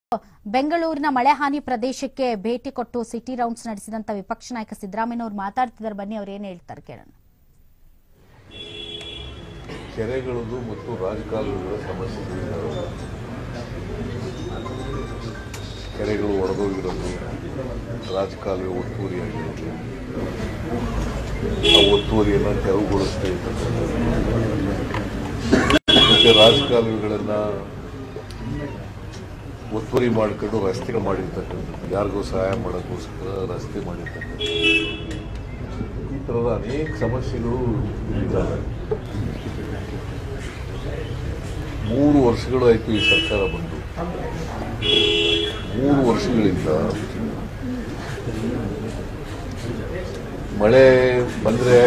ಬೆಂಗಳೂರಿನ ಮಳೆ ಹಾನಿ ಪ್ರದೇಶಕ್ಕೆ ಭೇಟಿ ಕೊಟ್ಟು ಸಿಟಿ ರೌಂಡ್ಸ್ ನಡೆಸಿದಂತ ವಿಪಕ್ಷ ನಾಯಕ ಸಿದ್ದರಾಮಯ್ಯ ಅವರು ಮಾತಾಡ್ತಿದ್ದಾರೆ ಬನ್ನಿ ಅವ್ರು ಏನ್ ಹೇಳ್ತಾರೆ ಕೇಳೋಣ ಕೆರೆಗಳದು ಮತ್ತು ರಾಜಕಾಲುವೆಗಳ ಸಮಸ್ಯೆಗಳಿದ್ದಾವೆ ಕೆರೆಗಳು ಒಡೆದೋಗಿರೋದು ರಾಜಕಾಲುವೆ ಒತ್ತುವರಿಯಾಗಿರೋದು ಆ ಒತ್ತುವರಿಯನ್ನು ತೆರವುಗೊಳಿಸ್ತಾ ಇರ್ತಕ್ಕಂಥದ್ದು ಮತ್ತು ರಾಜಕಾಲುವೆಗಳನ್ನು ಒತ್ತುವರಿ ಮಾಡ್ಕೊಂಡು ರಸ್ತೆ ಮಾಡಿರ್ತಕ್ಕಂಥದ್ದು ಯಾರಿಗೂ ಸಹಾಯ ಮಾಡೋಕ್ಕೋಸ್ಕರ ರಸ್ತೆ ಮಾಡಿರ್ತಕ್ಕಂಥದ್ದು ಈ ಥರದ ಅನೇಕ ಸಮಸ್ಯೆಗಳು ಇದ್ದಾವೆ ಮೂರು ವರ್ಷಗಳಾಯಿತು ಈ ಸರ್ಕಾರ ಬಂದು ಮೂರು ವರ್ಷಗಳಿಂದ ಮಳೆ ಬಂದರೆ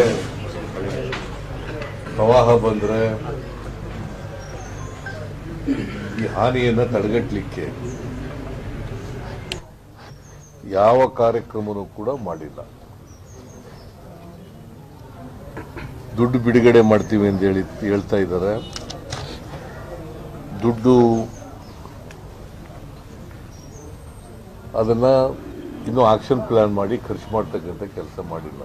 ಪ್ರವಾಹ ಬಂದರೆ ಈ ಹಾನಿಯನ್ನು ತಡೆಗಟ್ಟಲಿಕ್ಕೆ ಯಾವ ಕಾರ್ಯಕ್ರಮನೂ ಕೂಡ ಮಾಡಿಲ್ಲ ದುಡ್ಡು ಬಿಡುಗಡೆ ಮಾಡ್ತೀವಿ ಅಂತ ಹೇಳಿ ಹೇಳ್ತಾ ಇದ್ದಾರೆ ದುಡ್ಡು ಅದನ್ನ ಇನ್ನೂ ಆಕ್ಷನ್ ಪ್ಲಾನ್ ಮಾಡಿ ಖರ್ಚು ಮಾಡ್ತಕ್ಕಂಥ ಕೆಲಸ ಮಾಡಿಲ್ಲ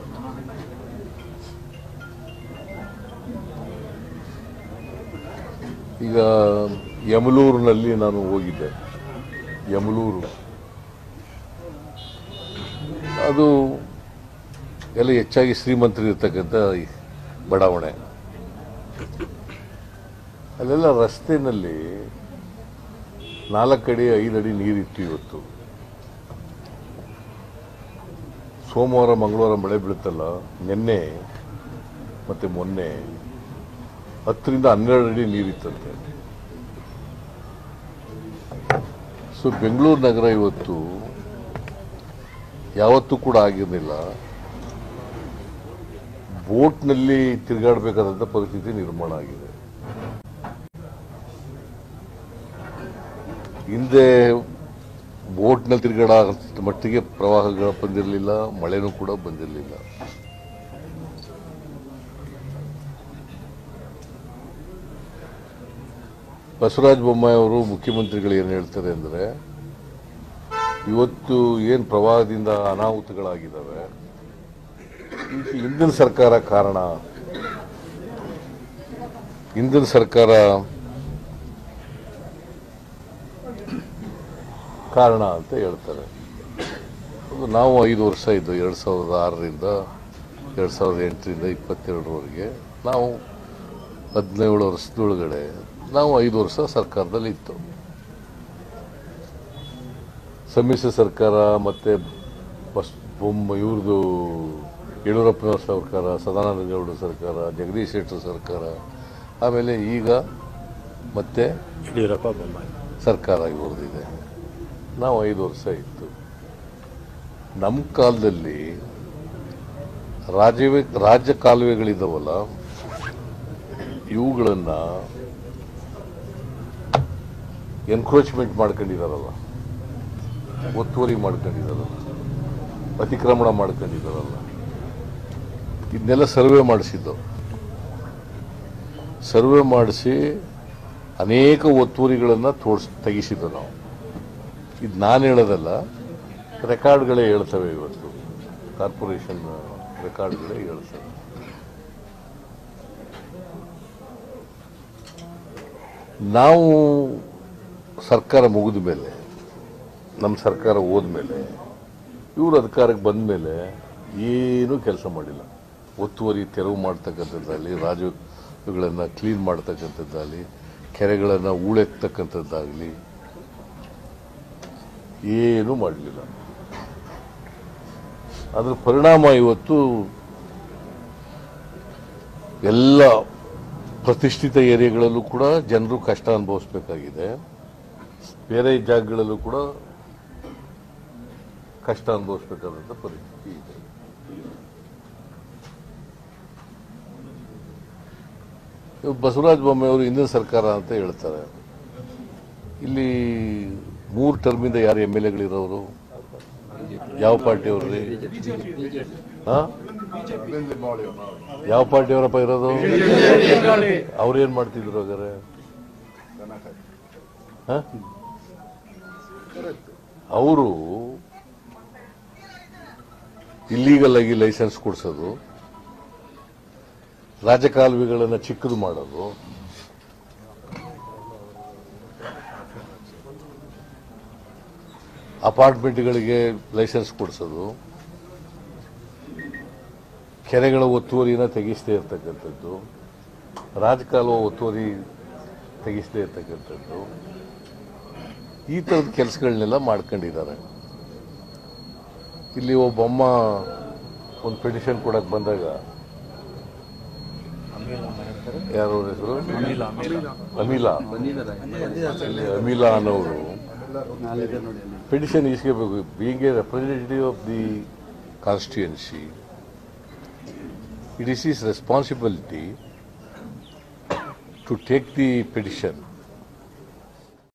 ಈಗ ಯಮಲೂರಿನಲ್ಲಿ ನಾನು ಹೋಗಿದ್ದೆ ಯಮಲೂರು ಅದು ಎಲ್ಲ ಹೆಚ್ಚಾಗಿ ಶ್ರೀಮಂತರಿರ್ತಕ್ಕಂಥ ಬಡಾವಣೆ ಅಲ್ಲೆಲ್ಲ ರಸ್ತೆನಲ್ಲಿ ನಾಲ್ಕು ಅಡಿ ಐದು ಅಡಿ ನೀರಿತ್ತು ಇವತ್ತು ಸೋಮವಾರ ಮಂಗಳವಾರ ಮಳೆ ಬೀಳುತ್ತಲ್ಲ ನಿನ್ನೆ ಮತ್ತೆ ಮೊನ್ನೆ ಹತ್ತರಿಂದ ಹನ್ನೆರಡು ಅಡಿ ನೀರಿತ್ತಂತೆ ಸೊ ಬೆಂಗಳೂರು ನಗರ ಇವತ್ತು ಯಾವತ್ತೂ ಕೂಡ ಆಗಿರಲಿಲ್ಲ ಬೋಟ್ನಲ್ಲಿ ತಿರುಗಾಡಬೇಕಾದಂಥ ಪರಿಸ್ಥಿತಿ ನಿರ್ಮಾಣ ಆಗಿದೆ ಹಿಂದೆ ಬೋಟ್ನಲ್ಲಿ ತಿರುಗಾಡ ಮಟ್ಟಿಗೆ ಪ್ರವಾಹಗಳು ಬಂದಿರಲಿಲ್ಲ ಮಳೆನೂ ಕೂಡ ಬಂದಿರಲಿಲ್ಲ ಬಸವರಾಜ ಬೊಮ್ಮಾಯಿ ಅವರು ಮುಖ್ಯಮಂತ್ರಿಗಳು ಏನು ಹೇಳ್ತಾರೆ ಅಂದರೆ ಇವತ್ತು ಏನು ಪ್ರವಾಹದಿಂದ ಅನಾಹುತಗಳಾಗಿದ್ದಾವೆ ಇದಕ್ಕೆ ಹಿಂದಿನ ಸರ್ಕಾರ ಕಾರಣ ಹಿಂದಿನ ಸರ್ಕಾರ ಕಾರಣ ಅಂತ ಹೇಳ್ತಾರೆ ಅದು ನಾವು ಐದು ವರ್ಷ ಇದ್ದು ಎರಡು ಸಾವಿರದ ಆರರಿಂದ ಎರಡು ಸಾವಿರದ ಎಂಟರಿಂದ ಇಪ್ಪತ್ತೆರಡರವರೆಗೆ ನಾವು ಹದಿನೇಳು ವರ್ಷದೊಳಗಡೆ ನಾವು ಐದು ವರ್ಷ ಸರ್ಕಾರದಲ್ಲಿ ಇತ್ತು ಸಮ್ಮಿಶ್ರ ಸರ್ಕಾರ ಮತ್ತೆ ಬಸ್ ಬೊಮ್ಮ ಇವ್ರದ್ದು ಯಡಿಯೂರಪ್ಪನವ್ರ ಸರ್ಕಾರ ಸದಾನಂದ ಗೌಡ ಸರ್ಕಾರ ಜಗದೀಶ್ ಶೆಟ್ಟರ್ ಸರ್ಕಾರ ಆಮೇಲೆ ಈಗ ಮತ್ತೆ ಯಡಿಯೂರಪ್ಪ ಬೊಮ್ಮಾಯಿ ಸರ್ಕಾರ ಇವ್ರದ್ದಿದೆ ನಾವು ಐದು ವರ್ಷ ಇತ್ತು ನಮ್ಮ ಕಾಲದಲ್ಲಿ ರಾಜ್ಯವೇ ರಾಜ್ಯ ಕಾಲುವೆಗಳಿದ್ದಾವಲ್ಲ ಇವುಗಳನ್ನ ಎನ್ಕ್ರೋಚ್ಮೆಂಟ್ ಮಾಡ್ಕೊಂಡಿದಾರಲ್ಲ ಒತ್ತುವರಿ ಮಾಡ್ಕೊಂಡಿದಾರಲ್ಲ ಅತಿಕ್ರಮಣ ಮಾಡ್ಕೊಂಡಿದಾರಲ್ಲ ಇದನ್ನೆಲ್ಲ ಸರ್ವೆ ಮಾಡಿಸಿದ್ದು ಸರ್ವೆ ಮಾಡಿಸಿ ಅನೇಕ ಒತ್ತುವರಿಗಳನ್ನು ತೋರ್ಸ್ ತೆಗಿಸಿದ್ದು ನಾವು ಇದು ನಾನು ಹೇಳೋದಲ್ಲ ರೆಕಾರ್ಡ್ಗಳೇ ಹೇಳ್ತವೆ ಇವತ್ತು ಕಾರ್ಪೊರೇಷನ್ ರೆಕಾರ್ಡ್ಗಳೇ ಹೇಳ್ತವೆ ನಾವು ಸರ್ಕಾರ ಮುಗಿದ ಮೇಲೆ ನಮ್ಮ ಸರ್ಕಾರ ಹೋದ್ಮೇಲೆ ಇವರು ಅಧಿಕಾರಕ್ಕೆ ಬಂದ ಮೇಲೆ ಏನೂ ಕೆಲಸ ಮಾಡಿಲ್ಲ ಒತ್ತುವರಿ ತೆರವು ಮಾಡ್ತಕ್ಕಂಥದ್ದಾಗಲಿ ರಾಜಗಳನ್ನು ಕ್ಲೀನ್ ಮಾಡ್ತಕ್ಕಂಥದ್ದಾಗಲಿ ಕೆರೆಗಳನ್ನು ಹೂಳೆತ್ತಕ್ಕಂಥದ್ದಾಗಲಿ ಏನೂ ಮಾಡಲಿಲ್ಲ ಅದರ ಪರಿಣಾಮ ಇವತ್ತು ಎಲ್ಲ ಪ್ರತಿಷ್ಠಿತ ಏರಿಯಾಗಳಲ್ಲೂ ಕೂಡ ಜನರು ಕಷ್ಟ ಅನುಭವಿಸ್ಬೇಕಾಗಿದೆ ಬೇರೆ ಜಾಗಗಳಲ್ಲೂ ಕೂಡ ಕಷ್ಟ ಅನುಭವಿಸ್ಬೇಕಾದಂಥ ಪರಿಸ್ಥಿತಿ ಇದೆ ಇವ್ರು ಬಸವರಾಜ ಬೊಮ್ಮಾಯಿ ಅವರು ಹಿಂದಿನ ಸರ್ಕಾರ ಅಂತ ಹೇಳ್ತಾರೆ ಇಲ್ಲಿ ಮೂರು ಟರ್ಮಿಂದ ಯಾರು ಎಮ್ ಎಲ್ ಎಗಳಿರೋರು ಯಾವ ಪಾರ್ಟಿ ಅವ್ರಿ ಹಾ ಯಾವ ಪಾರ್ಟಿ ಅವರಪ್ಪ ಇರೋದು ಅವ್ರೇನ್ ಮಾಡ್ತಿದ್ರು ಹಾಗಾದ್ರೆ ಹ? ಅವರು ಇಲ್ಲೀಗಲ್ ಆಗಿ ಲೈಸೆನ್ಸ್ ಕೊಡಿಸೋದು ರಾಜಕಾಲುವೆಗಳನ್ನು ಚಿಕ್ಕದು ಮಾಡೋದು ಅಪಾರ್ಟ್ಮೆಂಟ್ಗಳಿಗೆ ಲೈಸೆನ್ಸ್ ಕೊಡಿಸೋದು ಕೆರೆಗಳ ಒತ್ತುವರಿನ ತೆಗಿಸದೇ ಇರ್ತಕ್ಕಂಥದ್ದು ರಾಜಕಾಲುವೆ ಒತ್ತುವರಿ ತೆಗಿಸದೇ ಇರ್ತಕ್ಕಂಥದ್ದು ಈ ಥರದ ಕೆಲಸಗಳನ್ನೆಲ್ಲ ಮಾಡ್ಕೊಂಡಿದ್ದಾರೆ ಇಲ್ಲಿ ಒಬ್ಬಮ್ಮ ಒಂದು ಪಿಟಿಷನ್ ಕೊಡಕ್ಕೆ ಬಂದಾಗ ಯಾರು ಅವ್ರ ಹೆಸರು ಅಮಿಲಾ ಇಲ್ಲಿ ಅಮಿಲಾ ಅನ್ನೋರು ಪಿಟಿಷನ್ ಇಸ್ಕೋಬೇಕು being a representative of the constituency it is is responsibility to take the petition